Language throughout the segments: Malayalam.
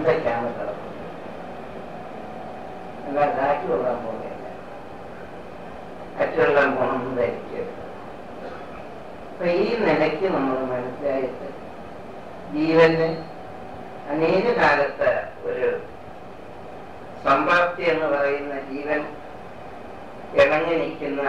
ഇതൊക്കെയാണ് കിടക്കുന്നത് അല്ല കാറ്റ് കൊള്ളാൻ പോകുകയല്ല കാറ്റുകൊള്ളാൻ പോകണമെന്ന് ധരിക്കരുത് അപ്പൊ ഈ നിലയ്ക്ക് നമ്മൾ മനസ്സിലായിട്ട് ജീവന് അനേക കാലത്ത് ഒരു സമ്പാപ്തി എന്ന് പറയുന്ന ജീവൻ ഇണങ്ങി നിൽക്കുന്ന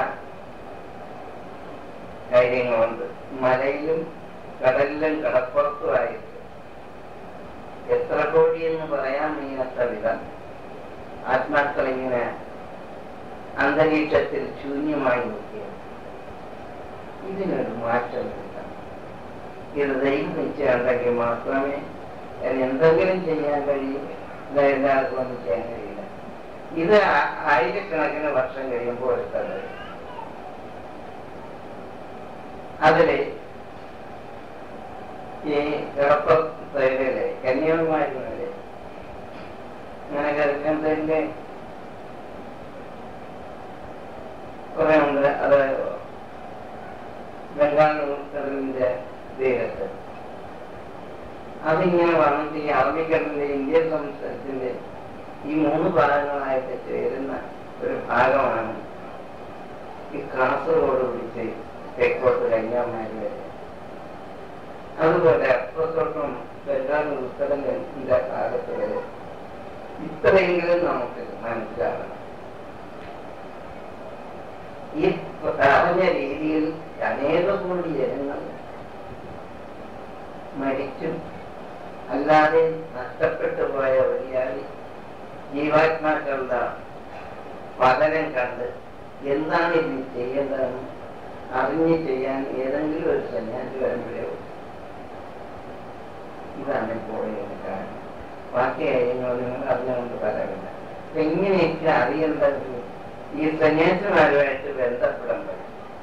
കാര്യങ്ങളുണ്ട് മലയിലും കടലിലും കടപ്പുറത്തുമായിട്ട് എത്ര കോടി എന്ന് പറയാൻ വയ്യാത്ത വിധം ആത്മാക്കൾ ഇങ്ങനെ അന്തരീക്ഷത്തിൽ ശൂന്യമായി നിൽക്കുക ഇതിനൊരു മാറ്റം വരുത്തണം ഇത് ദൈവം നിശ്ചയുണ്ടെങ്കിൽ മാത്രമേ അതിന് എന്തെങ്കിലും ചെയ്യാൻ കഴിയും ഇത് എല്ലാവർക്കും ഒന്നും ചെയ്യാൻ കഴിയില്ല ഇത് ആ- ആയിരക്കണക്കിന് വർഷം കഴിയുമ്പോൾ എടുത്തത് അതില് ഈ കിടപ്പയിലെ കന്യാകുമാരികളിലെ അങ്ങനെ കിടക്കുന്നതിന്റെ കുറെ ഉണ്ട് അത് ബംഗാൾ കടലിന്റെ തീരത്ത് അതിങ്ങനെ വന്നിട്ട് ഈ അറബിക്കടലിന്റെ ഇന്ത്യൻ സംസ്ഥാനത്തിന്റെ ഈ മൂന്ന് ഭാഗങ്ങളായിട്ട് ചേരുന്ന ഒരു ഭാഗമാണ് ഈ കാസർഗോഡ് പിടിച്ച് തെക്കോട്ട് കന്യാകുമാരി വരെ അതുപോലെ അപ്പുറത്തോട്ടും ബംഗാൾ ഉത്തരന്റെ ഭാഗത്ത് വരെ ഇത്രയെങ്കിലും നമുക്ക് മനസ്സിലാകണം ഈ പറഞ്ഞ രീതിയിൽ അനേക കോടി ജനങ്ങൾ മരിച്ചും അല്ലാതെ നഷ്ടപ്പെട്ടു പോയ വലിയാളി ജീവാത്മാക്കളുടെ പതനം കണ്ട് എന്താണ് ഇനി ചെയ്യേണ്ടതെന്ന് അറിഞ്ഞ് ചെയ്യാൻ ഏതെങ്കിലും ഒരു സന്യാസി വരുമ്പോഴേ ഉള്ളൂ. ഇതാണ് ഇപ്പോൾ ഇതിന് കാരണം ബാക്കി കാര്യങ്ങൾ നിങ്ങൾ അറിഞ്ഞുകൊണ്ട് പറയാറില്ല അപ്പൊ ഇങ്ങനെയൊക്കെ അറിയേണ്ടത് ഈ സന്യാസിമാരുമായിട്ട് ബന്ധപ്പെടാൻ പറ്റും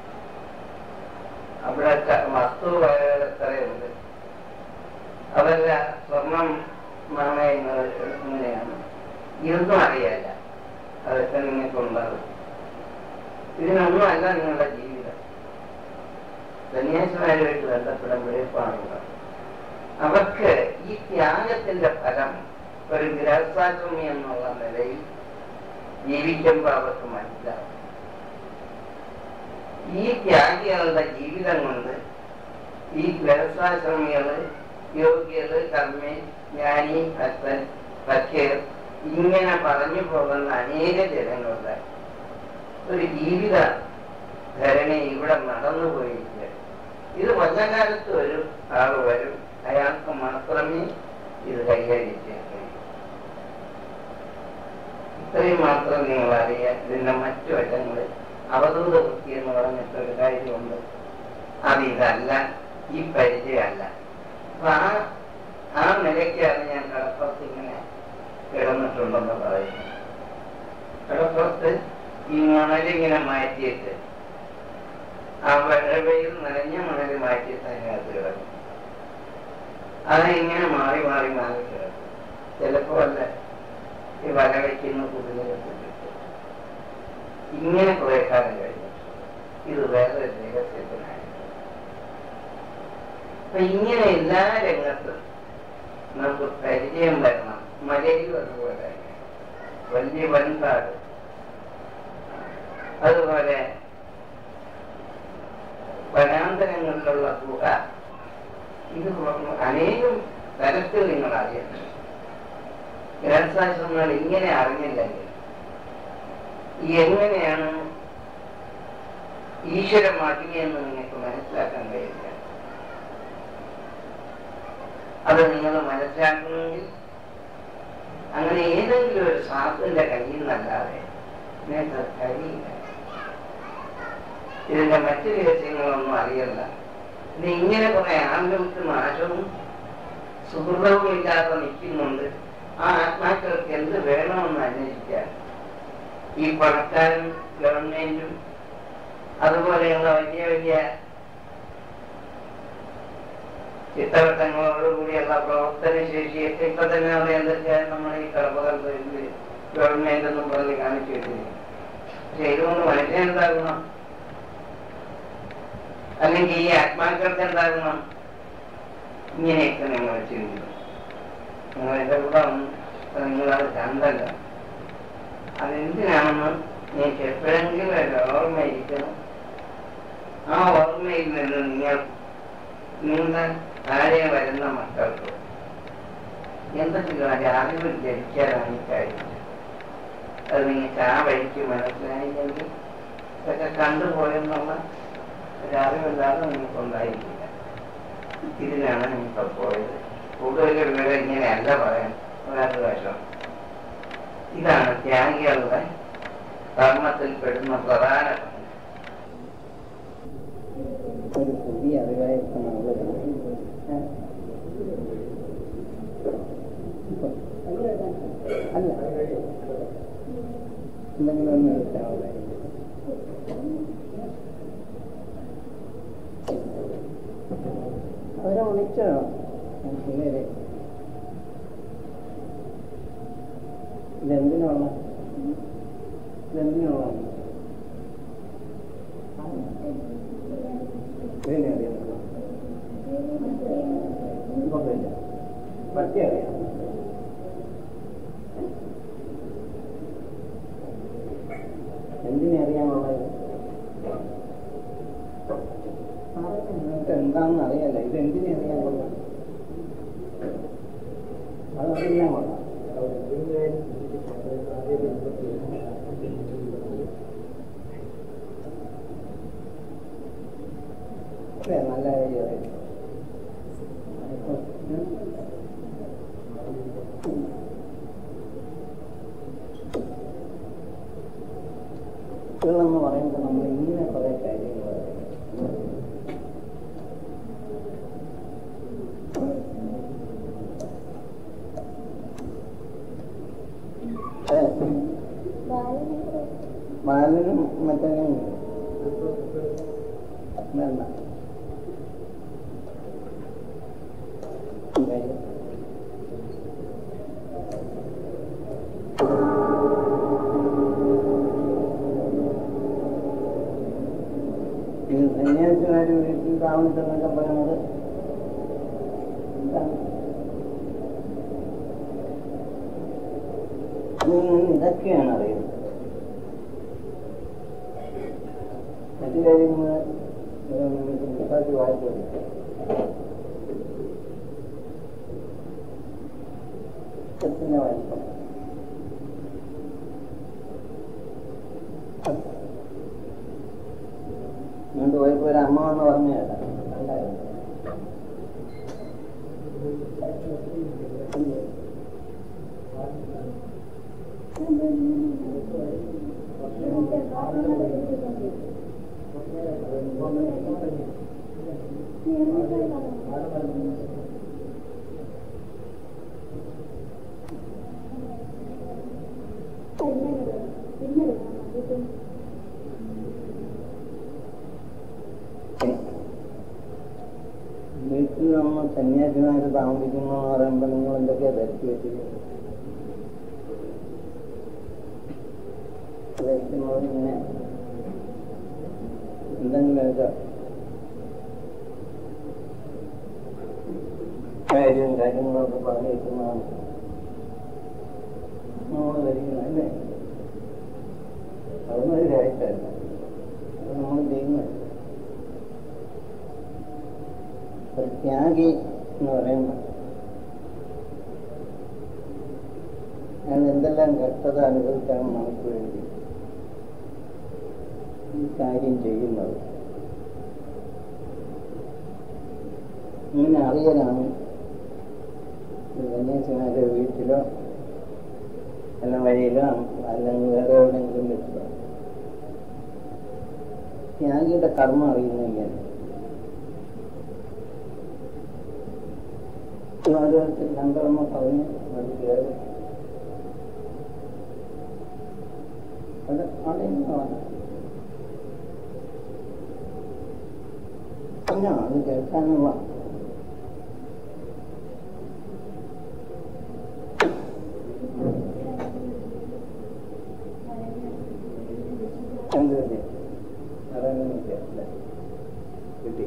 അവിടെ ക- വസ്തു എത്രയുണ്ട് അതല്ല സ്വർണം നാണയങ്ങൾ എങ്ങനെയാണ് ഇതൊന്നും അറിയാല്ല അതൊക്കെ നിങ്ങൾക്ക് ഉണ്ടാകും ഇതിനൊന്നും അല്ല നിങ്ങളുടെ ജീവിതം സന്യാസിമാരുമായിട്ട് ബന്ധപ്പെടുമ്പോഴേ പാടുണ്ടാകും അവർക്ക് ഈ ത്യാഗത്തിന്റെ ഫലം ഒരു ഗൃഹസ്ഥാശ്രമി എന്നുള്ള നിലയിൽ ജീവിക്കുമ്പോൾ അവർക്ക് മനസ്സിലാവും ഈ ത്യാഗികളുടെ ജീവിതം കൊണ്ട് ഈ ഗൃഹസ്ഥാശ്രമികള് യോഗ്യര് കർമ്മി ജ്ഞാനി ഭക്തൻ ഭക്യർ ഇങ്ങനെ പറഞ്ഞു പോകുന്ന അനേക ജനങ്ങളുടെ ഒരു ജീവിത ധരണി ഇവിടെ നടന്നു പോയിരിക്കുക ഇത് കൊല്ലകാലത്ത് ഒരു ആൾ വരും അയാൾക്ക് മാത്രമേ ഇത് കൈകാര്യം ചെയ്യാൻ കഴിയൂ ഇത്രയും മാത്രം നിങ്ങൾ അറിയാൻ ഇതിന്റെ മറ്റു വശങ്ങളിൽ അവധൂത വൃത്തി എന്ന് പറഞ്ഞിട്ടൊരു കാര്യമുണ്ട് അത് ഇതല്ല ഈ പരിചയമല്ല അപ്പൊ ആ ആ നിലയ്ക്കാണ് ഞാൻ കടപ്പുറത്ത് ഇങ്ങനെ കിടന്നിട്ടുണ്ടെന്ന് പറയുന്നത് കടപ്പുറത്ത് ഈ മണലിങ്ങനെ മാറ്റിയിട്ട് ആ വെള്ളവയിൽ നനഞ്ഞ മണൽ മാറ്റിയിട്ട് അതിനകത്ത് കിടക്കും അത് ഇങ്ങനെ മാറി മാറി മാറി കിടക്കും ചിലപ്പോ അല്ല ഈ വല വയ്ക്കുന്ന കുതിരകത്ത് കിട്ടും ഇങ്ങനെ കുറെ കാലം കഴിഞ്ഞു ഇത് വേറെ രഹസ്യത്തിനായി അപ്പൊ ഇങ്ങനെ എല്ലാ രംഗത്തും നമുക്ക് പരിചയം വരണം മലയിലും അതുപോലെ വലിയ വൻകാട് അതുപോലെ വനാന്തരങ്ങളിലുള്ള ഗുഹ ഇത് അനേകം തരത്തിൽ നിങ്ങൾ അറിയണം ഗ്രന്ഥശാസ്ത്രങ്ങൾ ഇങ്ങനെ അറിഞ്ഞില്ലെങ്കിൽ എങ്ങനെയാണ് ഈശ്വര മഹിമയെന്ന് നിങ്ങൾക്ക് മനസ്സിലാക്കാൻ കഴിയില്ല അത് നിങ്ങൾ മനസ്സിലാക്കണമെങ്കിൽ അങ്ങനെ ഏതെങ്കിലും ഒരു സാധുവിന്റെ കയ്യിൽ നിന്നല്ലാതെ നിങ്ങൾക്ക് അത് കഴിയില്ല ഇതിന്റെ മറ്റു രഹസ്യങ്ങളൊന്നും അറിയല്ല ഇത് ഇങ്ങനെ കുറെ ആളുകൾക്ക് നാശവും സുഹൃതവും ഇല്ലാതെ നിൽക്കുന്നുണ്ട് ആ ആത്മാക്കൾക്ക് എന്ത് വേണമെന്ന് അന്വേഷിക്കാൻ ഈ പണക്കാരും ഗവൺമെന്റും അതുപോലെയുള്ള വലിയ വലിയ ചിട്ടവട്ടങ്ങളോടുകൂടിയുള്ള പ്രവർത്തന ശേഷിയൊക്കെ ഇപ്പൊ തന്നെ അവിടെ എന്തൊക്കെ നമ്മൾ ഈ കടപ്പകൽ ഗവൺമെന്റ് എന്നും പറഞ്ഞ് കാണിച്ചു വെച്ചിരിക്കും പക്ഷെ ഇതുകൊണ്ട് മനുഷ്യൻ എന്താകണം അല്ലെങ്കിൽ ഈ ആത്മാക്കൾക്ക് എന്താകണം ഇങ്ങനെയൊക്കെ നിങ്ങൾ ചിന്തിക്കണം നിങ്ങൾ എൻ്റെ കൂടെ വന്ന് നിങ്ങളത് കണ്ടല്ലോ അതെന്തിനാണെന്ന് എനിക്ക് എപ്പോഴെങ്കിലും ഒരു ഓർമ്മയിരിക്കണം ആ ഓർമ്മയിൽ നിന്ന് നിങ്ങൾ നിങ്ങളുടെ താഴെ വരുന്ന മക്കൾക്ക് എന്തെങ്കിലും ഒരു അറിവ് ലഭിക്കാനാണ് ഈ കാര്യം അത് നിങ്ങൾക്ക് ആ വഴിക്ക് മനസ്സിലായില്ലെങ്കിൽ ഇതൊക്കെ കണ്ടുപോയെന്നുള്ള ഒരു അറിവില്ലാതെ നിങ്ങൾക്ക് ഉണ്ടായിരിക്കില്ല ഇതിനാണ് നിങ്ങൾക്ക് പോയത് കൂടുതൽ വിവരം ഇങ്ങനെയല്ല പറയാൻ വേറെ വശം ഇതാണ് ത്യാഗികളുടെ കർമ്മത്തിൽ പെടുന്ന പ്രധാന ഒരു പുതിയ അറിവായിട്ട് നമ്മൾ അല്ല എന്തെങ്കിലും ഒന്ന് എടുത്താൽ അവരെ വിളിച്ചോ പിള്ളേര് ഇതെന്തിനുള്ള ഇതെന്തിനുള്ള ഇതിനെ അറിയാമോ കുഴപ്പമില്ല പറ്റി അറിയാം എന്തിനെ അറിയാനുള്ളത് നിങ്ങൾക്ക് എന്താണെന്ന് അറിയാല്ല ഇത് എന്തിനെ അറിയാനുള്ളത് അത് അറിയാൻ കൊള്ളാം അതെ നല്ല കാര്യമായി കുട്ടികളെന്ന് പറയുമ്പോൾ നമ്മൾ ഇങ്ങനെ കുറെ കാര്യങ്ങൾ പറയും. അതെ. ബാലനും മറ്റവനും വേണ്ട കാര്യം ഇത് സന്യാസിമാര് വീട്ടിൽ താമസിച്ചെന്നൊക്കെ പറയുന്നത് എന്താണ്? ഉം, ഇതൊക്കെയാണ് അറിയുന്നത് മറ്റു കാര്യങ്ങൾ പുസ്തകത്തിൽ വായിച്ചു കൊടുക്കും പുസ്തകത്തിന്റെ വായിക്കണം ഇങ്ങോട്ട് പോയപ്പോ ഒരു അമ്മ എന്ന് പറഞ്ഞു കേട്ടാ കണ്ടായിരുന്നു വീട്ടിൽ നമ്മൾ സന്യാസിമാര് താമസിക്കുന്നു എന്ന് പറയുമ്പോ നിങ്ങൾ എന്തൊക്കെയാ ധരിച്ചു വെച്ചിരിക്കുന്നത് ധരിക്കുന്നത് ഇങ്ങനെ എന്തെങ്കിലുമൊക്കെ കാര്യം കാര്യങ്ങളൊക്കെ പറഞ്ഞു വെക്കുന്നതാണ് നമ്മൾ ധരിക്കുന്നത് അല്ലേ അതൊന്നും ഒരു കാര്യമല്ല അത് നമ്മൾ ചെയ്യുന്നത് ഒരു ത്യാഗി എന്ന് പറയുമ്പോൾ അയാൾ എന്തെല്ലാം കഷ്ടത അനുഭവിച്ചാണ് നമുക്ക് വേണ്ടി ഈ കാര്യം ചെയ്യുന്നത് ഇങ്ങനെ അറിയലാണ് സന്യാസിമാരുടെ വീട്ടിലോ അല്ല വഴിയിലോ അല്ലെങ്കിൽ വേറെ എവിടെയെങ്കിലും വെച്ചോ ത്യാഗിയുടെ കർമ്മം അറിയുന്നില്ല ഓരോരുത്തർ രണ്ടെണ്ണം പറഞ്ഞ് അത് കയറി അത് അവിടെ നിന്നാണ് പറഞ്ഞോ അത് കേൾക്കാനുള്ള എന്ത് കിട്ടി അതൊന്നും കിട്ടിയ കിട്ടി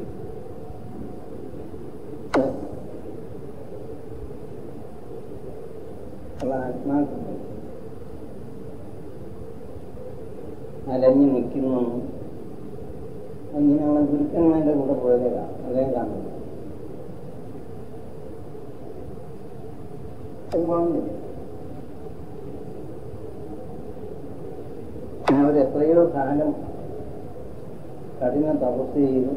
ഉള്ള ആത്മാക്കൾ അലഞ്ഞു നിൽക്കുന്നു ഇങ്ങനെയുള്ള ഗുരുക്കന്മാരുടെ കൂടെ പോയതേ കാണും അതേ കാണുന്നു അത് കുഴപ്പമില്ല അവർ എത്രയോ കാലം കഠിന തപസ് ചെയ്ത്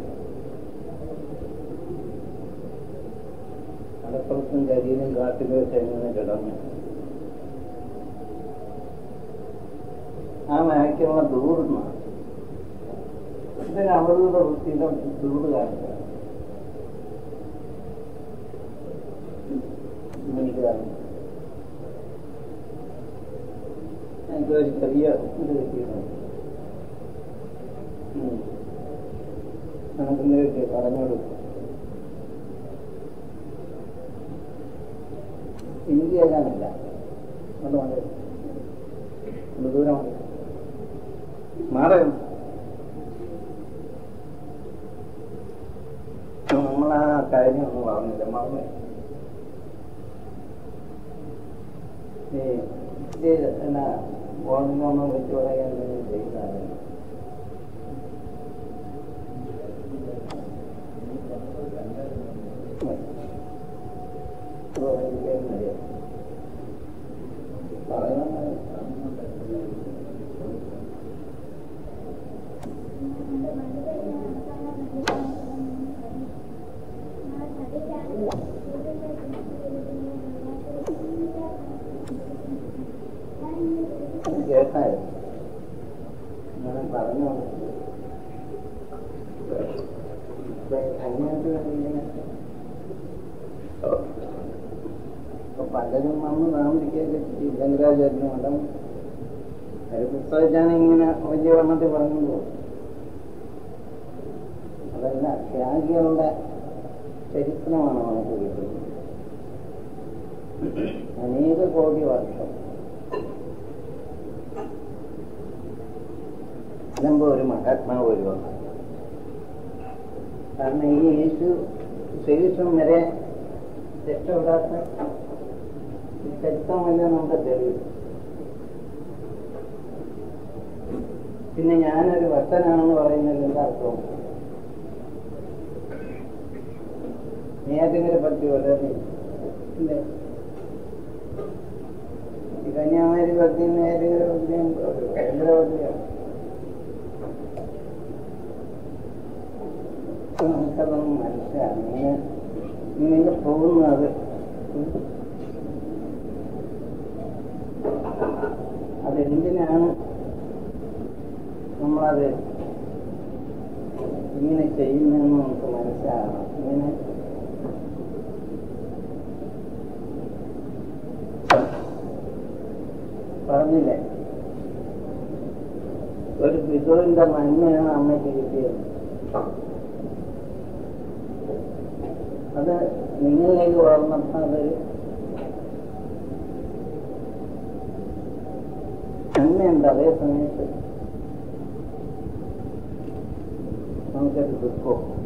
കടപ്പുറത്തും കരിയിലും കാട്ടിലും ഒക്കെ എങ്ങനെ കിടന്നു ആ മയക്കുള്ള ദൂർന്ന ഇതൊരു അവധൂത വൃത്തിയുടെ ദൂട് കാണിക്കുക എനിക്ക് കാണുന്നു എനിക്ക് ഒരു ചെറിയ ഇത് കിട്ടിയിട്ടുണ്ട് നമുക്കിന്ന് കിട്ടി പറഞ്ഞോളൂ എനിക്ക് കേൾക്കാനില്ല അത് മതി ഒന്ന് ദൂരം മതി മാറും നമ്മൾ ആ കാര്യം ഒന്നും പറഞ്ഞില്ല മറന്നു ഈ ഇത് എന്നാ ഓർമ്മൊന്നും വെച്ച് പറയാൻ ചെയ്താണ് കേട്ടായോ ഞാൻ പറഞ്ഞു അങ്ങനത്തെ ഇപ്പൊ പലരും വന്ന് താമസിക്കുകയൊക്കെ ചെയ്യും ശങ്കരാചാര്യ മഠം ഒരു പുസ്തകത്താണ് ഇങ്ങനെ വലിയ വണ്ണത്തിൽ പറഞ്ഞു അതല്ല ത്യാഗികളുടെ ചരിത്രമാണ് നമുക്ക് കിട്ടുന്നത് അനേക കോടി വർഷം മുമ്പ് ഒരു മഹാത്മാവ് ഒരു വന്നു കാരണം ഈ യേശു ശ്രീകൃഷ്ണൻ വരെ രക്ഷപ്പെടാത്ത ഈ ചരിത്രമല്ല നമ്മുടെ തെളിവ് പിന്നെ ഞാനൊരു ഭക്തനാണെന്ന് പറയുന്നതിൽ എന്താ അർത്ഥം നേരത്തിനെ പറ്റി വളരെ ഇല്ലേ ഈ കന്യാകുമാരി ഭക്തി നേരെ ഭയങ്കര ഭക്തിയാണ് നമുക്കതൊന്നും മനസ്സിലാണ് ഇങ്ങനെ ഇങ്ങനെ പോകുന്നത് അതെന്തിനാണ് നമ്മളത് ഇങ്ങനെ ചെയ്യുന്നതെന്ന് നമുക്ക് മനസ്സിലാകണം ഇങ്ങനെ പറഞ്ഞില്ലേ ഒരു പിതാവിന്റെ നന്മയാണ് അമ്മയ്ക്ക് കിട്ടിയത് അത് നിങ്ങളിലേക്ക് വളർന്നപ്പോൾ അതൊരു നന്മയുണ്ട് അതേ സമയത്ത് നമുക്കൊരു ദുഃഖവും